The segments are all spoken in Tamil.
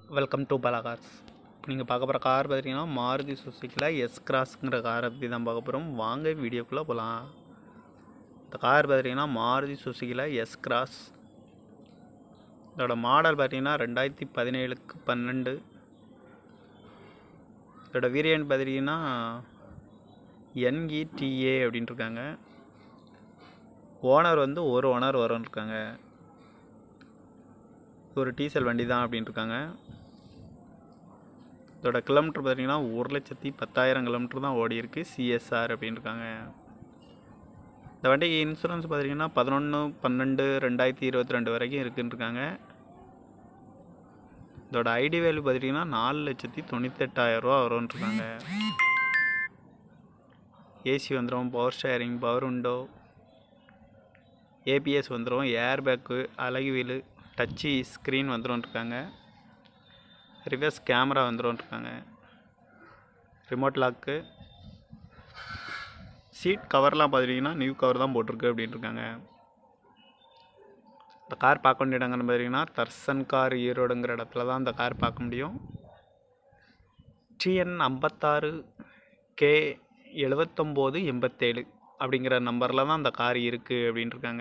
வெல்கம் டு பலா கார்ஸ் இப்போ நீங்கள் பார்க்க போகிற கார் பார்த்தீங்கன்னா மாருதி சுசுக்கியில் எஸ் கிராஸ்ங்கிற காரை பற்றி தான் பார்க்க போகிறோம் வாங்க வீடியோக்குள்ளே போகலாம் இந்த கார் பார்த்தீங்கன்னா மாருதி சுசுக்கியில் எஸ் கிராஸ் இதோட மாடல் பார்த்தீங்கன்னா ரெண்டாயிரத்தி பதினேழுக்கு பன்னெண்டு இதோட வேரியன்ட் பார்த்தீங்கன்னா என்இடிஏ அப்படின்ட்டு இருக்காங்க ஓனர் வந்து ஒரு ஓனர் வரும்னு இருக்காங்க ஒரு டீசல் வண்டி தான் அப்படின்ட்டு இருக்காங்க இதோட கிலோமீட்டர் பார்த்தீங்கன்னா ஒரு லட்சத்தி பத்தாயிரம் கிலோமீட்டர் தான் ஓடி இருக்கு சிஎஸ்ஆர் அப்படின்னு இருக்காங்க இந்த வண்டிக்கு இன்சூரன்ஸ் பார்த்தீங்கன்னா பதினொன்று பன்னெண்டு ரெண்டாயிரத்தி இருபத்தி ரெண்டு வரைக்கும் இருக்குன்னு இருக்காங்க இதோட ஐடி வேல்யூ பார்த்தீங்கன்னா நாலு லட்சத்தி தொண்ணூத்தெட்டாயிரரூவா வரும்னு இருக்காங்க ஏசி வந்துடும் power steering power window ABS வந்துடும் air bag alloy wheel touch screen வந்துடும் இருக்காங்க ரிவர்ஸ் கேமரா வந்துடும் இருக்காங்க ரிமோட் லாக்கு சீட் கவர்லாம் பார்த்துட்டிங்கன்னா நியூ கவர் தான் போட்டிருக்கு அப்படின்னு இருக்காங்க இந்த கார் பார்க்க வேண்டிய இடங்கள்னு பார்த்தீங்கன்னா தர்சன் கார் ஈரோடுங்கிற இடத்துல தான் இந்த கார் பார்க்க முடியும் டிஎன் ஐம்பத்தாறு கே எழுபத்தொம்போது எண்பத்தேழு அப்படிங்கிற நம்பரில் தான் அந்த கார் இருக்குது அப்படின்னு இருக்காங்க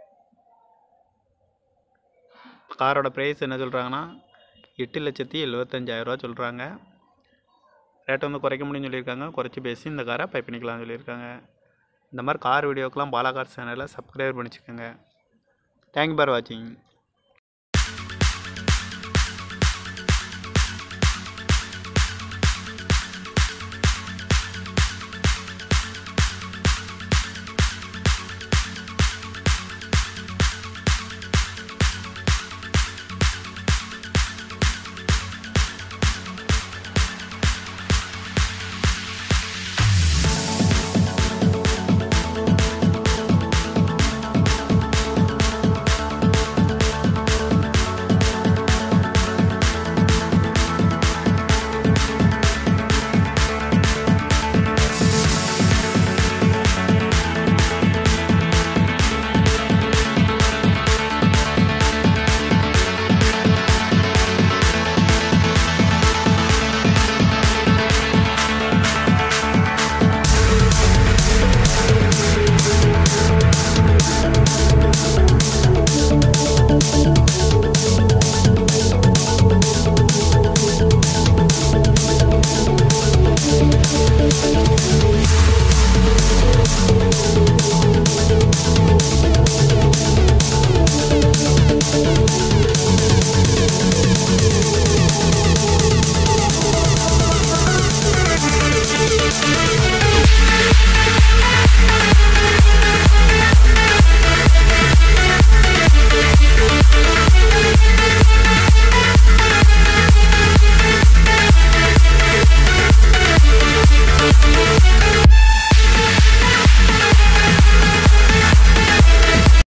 காரோட ப்ரைஸ் என்ன சொல்கிறாங்கன்னா எட்டு லட்சத்தி எழுபத்தஞ்சாயிரரூவா சொல்கிறாங்க ரேட் வந்து குறைக்க முடியும்னு சொல்லியிருக்காங்க குறைச்சி பேசி இந்த காரை பை பண்ணிக்கலாம்னு சொல்லியிருக்காங்க இந்த மாதிரி கார் வீடியோக்கெலாம் பாலா கார் சேனலை சப்ஸ்கிரைப் பண்ணிச்சுக்கோங்க தேங்க்யூ ஃபார் வாட்சிங்